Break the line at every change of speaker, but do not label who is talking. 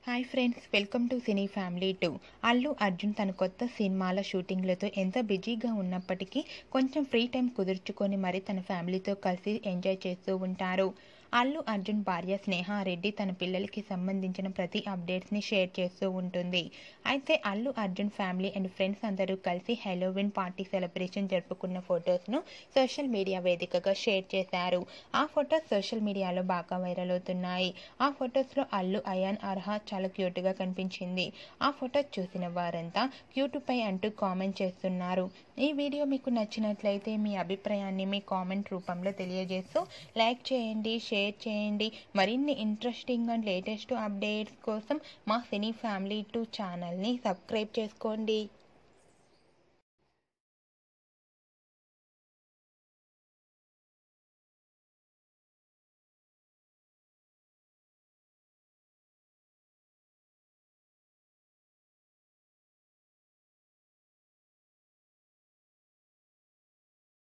hi friends welcome to cine family two Allu Arjun తన కొత్త సినిమాల షూటింగ్లతో ఎంత బిజీగా ఉన్నప్పటికీ కొంచెం ఫ్రీ టైం కుదుర్చుకొని మరి తన ఫ్యామిలీతో కలిసి ఎంజాయ్ చేస్తూ ఉంటారు అల్లు అర్జున్ భార్య స్నేహారెడ్డి తన పిల్లలకి సంబంధించిన ప్రతి అప్డేట్స్ని షేర్ చేస్తూ ఉంటుంది అయితే Allu Arjun family and friends అందరూ కలిసి హెలోవిన్ పార్టీ సెలబ్రేషన్ జరుపుకున్న ఫొటోస్ను సోషల్ మీడియా వేదికగా షేర్ చేశారు ఆ ఫొటోస్ సోషల్ మీడియాలో బాగా వైరల్ అవుతున్నాయి ఆ ఫొటోస్లో అల్లు అయాన్ అర్హా చాలా క్యూట్గా కనిపించింది ఆ ఫొటోస్ చూసిన వారంతా క్యూట్ పై అంటూ కామెంట్ చేస్తున్నారు ఈ వీడియో మీకు నచ్చినట్లయితే మీ అభిప్రాయాన్ని మీ కామెంట్ రూపంలో తెలియజేస్తూ లైక్ చేయండి షేర్ చేయండి మరిన్ని ఇంట్రెస్టింగ్ అండ్ లేటెస్ట్ అప్డేట్స్ కోసం మా సినీ ఫ్యామిలీ టూ ఛానల్ని సబ్స్క్రైబ్ చేసుకోండి